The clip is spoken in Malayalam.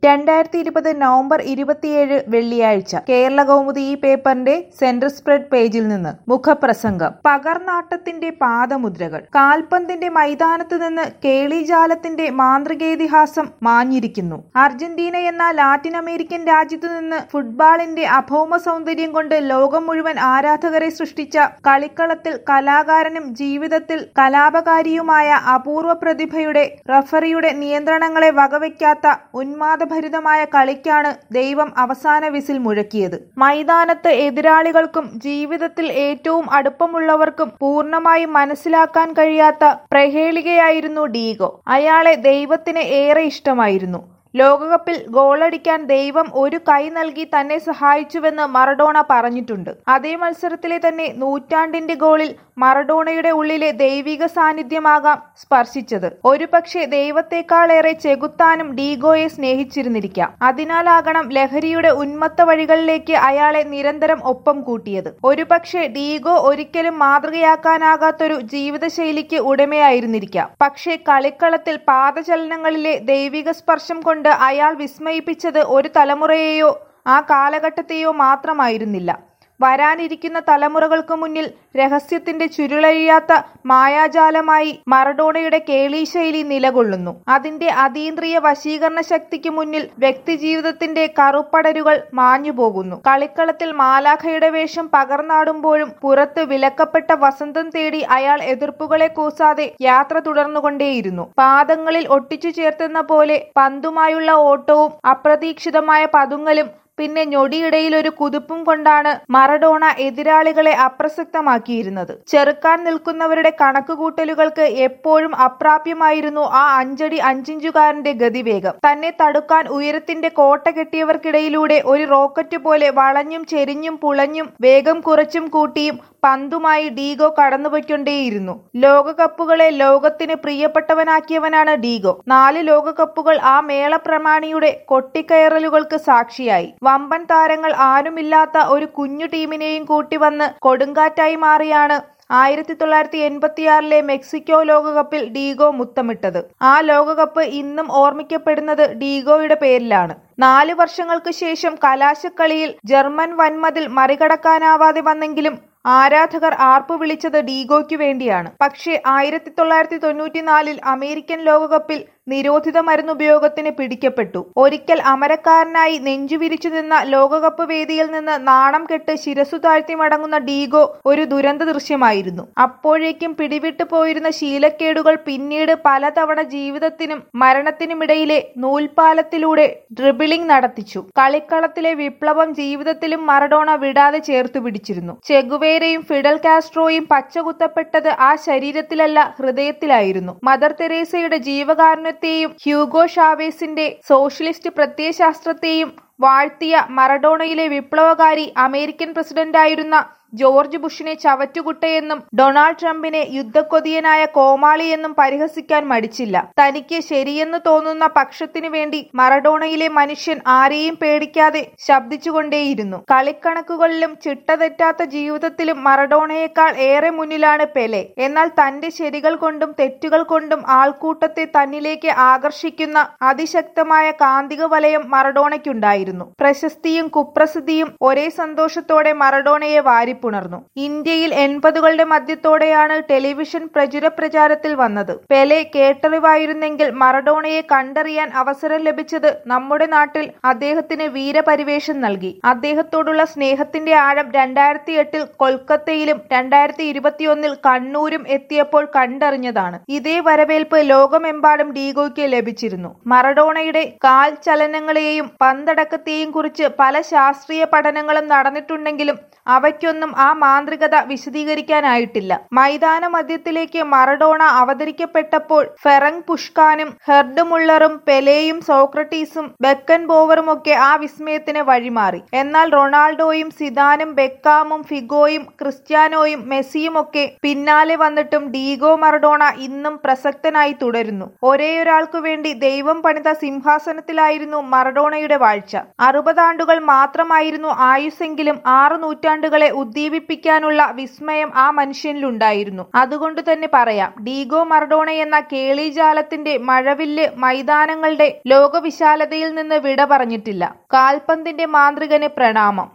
രണ്ടായിരത്തി ഇരുപത് നവംബർ ഇരുപത്തിയേഴ് വെള്ളിയാഴ്ച കേരള കൗമുദി ഈ പേപ്പറിന്റെ സെന്റർ സ്പ്രെഡ് പേജിൽ നിന്ന് മുഖപ്രസംഗം പകർനാട്ടത്തിന്റെ പാദമുദ്രകൾ കാൽപന്തിന്റെ മൈതാനത്ത് നിന്ന് കേളിജാലത്തിന്റെ മാന്ത്രികേതിഹാസം മാഞ്ഞിരിക്കുന്നു അർജന്റീന എന്ന ലാറ്റിൻ അമേരിക്കൻ രാജ്യത്തു നിന്ന് ഫുട്ബോളിന്റെ അഭൗമ സൗന്ദര്യം കൊണ്ട് ലോകം മുഴുവൻ ആരാധകരെ സൃഷ്ടിച്ച കളിക്കളത്തിൽ കലാകാരനും ജീവിതത്തിൽ കലാപകാരിയുമായ അപൂർവ പ്രതിഭയുടെ റഫറിയുടെ നിയന്ത്രണങ്ങളെ വകവയ്ക്കാത്ത ഉന്മാദഭരിതമായ കളിക്കാണ് ദൈവം അവസാന വിസിൽ മുഴക്കിയത് മൈതാനത്ത് എതിരാളികൾക്കും ജീവിതത്തിൽ ഏറ്റവും അടുപ്പമുള്ളവർക്കും പൂർണ്ണമായും മനസ്സിലാക്കാൻ കഴിയാത്ത പ്രഹേളികയായിരുന്നു ഡീഗോ അയാളെ ദൈവത്തിന് ഏറെ ഇഷ്ടമായിരുന്നു ലോകകപ്പിൽ ഗോളടിക്കാൻ ദൈവം ഒരു കൈ നൽകി തന്നെ സഹായിച്ചുവെന്ന് മറഡോണ പറഞ്ഞിട്ടുണ്ട് അതേ മത്സരത്തിലെ തന്നെ നൂറ്റാണ്ടിന്റെ ഗോളിൽ മറഡോണയുടെ ഉള്ളിലെ ദൈവിക സാന്നിധ്യമാകാം സ്പർശിച്ചത് ഒരുപക്ഷെ ദൈവത്തെക്കാളേറെ ചെകുത്താനും ഡീഗോയെ സ്നേഹിച്ചിരുന്നിരിക്കാം അതിനാലാകണം ലഹരിയുടെ ഉന്മത്ത വഴികളിലേക്ക് അയാളെ നിരന്തരം ഒപ്പം കൂട്ടിയത് ഒരുപക്ഷെ ഡീഗോ ഒരിക്കലും മാതൃകയാക്കാനാകാത്തൊരു ജീവിതശൈലിക്ക് ഉടമയായിരുന്നിരിക്കാം പക്ഷേ കളിക്കളത്തിൽ പാദചലനങ്ങളിലെ ദൈവിക സ്പർശം കൊണ്ട് അയാൾ വിസ്മയിപ്പിച്ചത് ഒരു തലമുറയെയോ ആ കാലഘട്ടത്തെയോ മാത്രമായിരുന്നില്ല വരാനിരിക്കുന്ന തലമുറകൾക്ക് മുന്നിൽ രഹസ്യത്തിന്റെ ചുരുളഴിയാത്ത മായാജാലമായി മറഡോണയുടെ കേളീശൈലി നിലകൊള്ളുന്നു അതിന്റെ അതീന്ദ്രിയ വശീകരണ ശക്തിക്ക് മുന്നിൽ വ്യക്തിജീവിതത്തിന്റെ കറുപ്പടരുകൾ മാഞ്ഞുപോകുന്നു കളിക്കളത്തിൽ മാലാഖയുടെ വേഷം പകർന്നാടുമ്പോഴും പുറത്ത് വിലക്കപ്പെട്ട വസന്തം തേടി അയാൾ എതിർപ്പുകളെ കൂസാതെ യാത്ര തുടർന്നുകൊണ്ടേയിരുന്നു പാദങ്ങളിൽ ഒട്ടിച്ചു ചേർത്തുന്ന പോലെ പന്തുമായുള്ള ഓട്ടവും അപ്രതീക്ഷിതമായ പതുങ്ങലും പിന്നെ ഞൊടിയിടയിൽ ഒരു കുതിപ്പും കൊണ്ടാണ് മറഡോണ എതിരാളികളെ അപ്രസക്തമാക്കിയിരുന്നത് ചെറുക്കാൻ നിൽക്കുന്നവരുടെ കണക്കുകൂട്ടലുകൾക്ക് എപ്പോഴും അപ്രാപ്യമായിരുന്നു ആ അഞ്ചടി അഞ്ചിഞ്ചുകാരന്റെ ഗതിവേഗം തന്നെ തടുക്കാൻ ഉയരത്തിന്റെ കോട്ട കെട്ടിയവർക്കിടയിലൂടെ ഒരു റോക്കറ്റ് പോലെ വളഞ്ഞും ചെരിഞ്ഞും പുളഞ്ഞും വേഗം കുറച്ചും കൂട്ടിയും പന്തുമായി ഡീഗോ കടന്നുപോയിക്കൊണ്ടേയിരുന്നു ലോകകപ്പുകളെ ലോകത്തിന് പ്രിയപ്പെട്ടവനാക്കിയവനാണ് ഡീഗോ നാല് ലോകകപ്പുകൾ ആ മേളപ്രമാണിയുടെ കൊട്ടിക്കയറലുകൾക്ക് സാക്ഷിയായി വമ്പൻ താരങ്ങൾ ആരുമില്ലാത്ത ഒരു കുഞ്ഞു ടീമിനെയും കൂട്ടി വന്ന് കൊടുങ്കാറ്റായി മാറിയാണ് ആയിരത്തി തൊള്ളായിരത്തി എൺപത്തിയാറിലെ മെക്സിക്കോ ലോകകപ്പിൽ ഡീഗോ മുത്തമിട്ടത് ആ ലോകകപ്പ് ഇന്നും ഓർമ്മിക്കപ്പെടുന്നത് ഡീഗോയുടെ പേരിലാണ് നാല് വർഷങ്ങൾക്ക് ശേഷം കലാശക്കളിയിൽ ജർമ്മൻ വൻമതിൽ മറികടക്കാനാവാതെ വന്നെങ്കിലും ആരാധകർ ആർപ്പു വിളിച്ചത് ഡീഗോയ്ക്കു വേണ്ടിയാണ് പക്ഷേ ആയിരത്തി തൊള്ളായിരത്തി തൊണ്ണൂറ്റിനാലിൽ അമേരിക്കൻ ലോകകപ്പിൽ നിരോധിത മരുന്നുപയോഗത്തിന് പിടിക്കപ്പെട്ടു ഒരിക്കൽ അമരക്കാരനായി നെഞ്ചുവിരിച്ചു നിന്ന ലോകകപ്പ് വേദിയിൽ നിന്ന് നാണം കെട്ട് ശിരസു താഴ്ത്തി മടങ്ങുന്ന ഡീഗോ ഒരു ദുരന്ത ദൃശ്യമായിരുന്നു അപ്പോഴേക്കും പിടിവിട്ടു പോയിരുന്ന ശീലക്കേടുകൾ പിന്നീട് പലതവണ ജീവിതത്തിനും മരണത്തിനുമിടയിലെ നൂൽപാലത്തിലൂടെ ഡ്രിബിളിംഗ് നടത്തിച്ചു കളിക്കളത്തിലെ വിപ്ലവം ജീവിതത്തിലും മറഡോണ വിടാതെ ചേർത്തു പിടിച്ചിരുന്നു ചെഗുവേരയും ഫിഡൽ കാസ്ട്രോയും പച്ചകുത്തപ്പെട്ടത് ആ ശരീരത്തിലല്ല ഹൃദയത്തിലായിരുന്നു മദർ തെരേസയുടെ ജീവകാരുണ്യത്തെയും ഹ്യൂഗോ ഷാവേസിന്റെ സോഷ്യലിസ്റ്റ് പ്രത്യയശാസ്ത്രത്തെയും വാഴ്ത്തിയ മറഡോണയിലെ വിപ്ലവകാരി അമേരിക്കൻ പ്രസിഡന്റായിരുന്ന ജോർജ് ബുഷിനെ ചവറ്റുകുട്ടയെന്നും ഡൊണാൾഡ് ട്രംപിനെ യുദ്ധക്കൊതിയനായ കോമാളിയെന്നും പരിഹസിക്കാൻ മടിച്ചില്ല തനിക്ക് ശരിയെന്ന് തോന്നുന്ന പക്ഷത്തിനു വേണ്ടി മറഡോണയിലെ മനുഷ്യൻ ആരെയും പേടിക്കാതെ ശബ്ദിച്ചുകൊണ്ടേയിരുന്നു കളിക്കണക്കുകളിലും ചിട്ടതെറ്റാത്ത ജീവിതത്തിലും മറഡോണയേക്കാൾ ഏറെ മുന്നിലാണ് പെലെ എന്നാൽ തന്റെ ശരികൾ കൊണ്ടും തെറ്റുകൾ കൊണ്ടും ആൾക്കൂട്ടത്തെ തന്നിലേക്ക് ആകർഷിക്കുന്ന അതിശക്തമായ കാന്തിക വലയം മറഡോണയ്ക്കുണ്ടായിരുന്നു പ്രശസ്തിയും കുപ്രസിദ്ധിയും ഒരേ സന്തോഷത്തോടെ മറഡോണയെ വാരി പുണർന്നു ഇന്ത്യയിൽ എൺപതുകളുടെ മധ്യത്തോടെയാണ് ടെലിവിഷൻ പ്രചുര പ്രചാരത്തിൽ വന്നത് പെലെ കേട്ടറിവായിരുന്നെങ്കിൽ മറഡോണയെ കണ്ടറിയാൻ അവസരം ലഭിച്ചത് നമ്മുടെ നാട്ടിൽ അദ്ദേഹത്തിന് വീരപരിവേഷം നൽകി അദ്ദേഹത്തോടുള്ള സ്നേഹത്തിന്റെ ആഴം രണ്ടായിരത്തി എട്ടിൽ കൊൽക്കത്തയിലും രണ്ടായിരത്തി ഇരുപത്തിയൊന്നിൽ കണ്ണൂരും എത്തിയപ്പോൾ കണ്ടറിഞ്ഞതാണ് ഇതേ വരവേൽപ്പ് ലോകമെമ്പാടും ഡീഗോയ്ക്ക് ലഭിച്ചിരുന്നു മറഡോണയുടെ കാൽ ചലനങ്ങളെയും പന്തടക്കത്തെയും കുറിച്ച് പല ശാസ്ത്രീയ പഠനങ്ങളും നടന്നിട്ടുണ്ടെങ്കിലും അവയ്ക്കൊന്നും ആ മാന്ത്രികത വിശദീകരിക്കാനായിട്ടില്ല മൈതാന മധ്യത്തിലേക്ക് മറഡോണ അവതരിക്കപ്പെട്ടപ്പോൾ ഫെറങ് പുഷ്കാനും ഹെർഡ് മുള്ളറും പെലെയും സോക്രട്ടീസും ബെക്കൻ ബോവറുമൊക്കെ ആ വിസ്മയത്തിന് വഴിമാറി എന്നാൽ റൊണാൾഡോയും സിദാനും ബെക്കാമും ഫിഗോയും ക്രിസ്ത്യാനോയും മെസ്സിയും ഒക്കെ പിന്നാലെ വന്നിട്ടും ഡീഗോ മറഡോണ ഇന്നും പ്രസക്തനായി തുടരുന്നു ഒരേയൊരാൾക്കു വേണ്ടി ദൈവം പണിത സിംഹാസനത്തിലായിരുന്നു മറഡോണയുടെ വാഴ്ച അറുപതാണ്ടുകൾ മാത്രമായിരുന്നു ആയുസ്സെങ്കിലും ആറു നൂറ്റാണ്ട് നൂറ്റാണ്ടുകളെ ഉദ്ദീപിപ്പിക്കാനുള്ള വിസ്മയം ആ മനുഷ്യനിലുണ്ടായിരുന്നു അതുകൊണ്ട് തന്നെ പറയാം ഡീഗോ മറഡോണയെന്ന കേളീജാലത്തിന്റെ മഴവില്ല് മൈതാനങ്ങളുടെ ലോകവിശാലതയിൽ നിന്ന് വിട പറഞ്ഞിട്ടില്ല കാൽപന്തിന്റെ മാന്ത്രികന് പ്രണാമം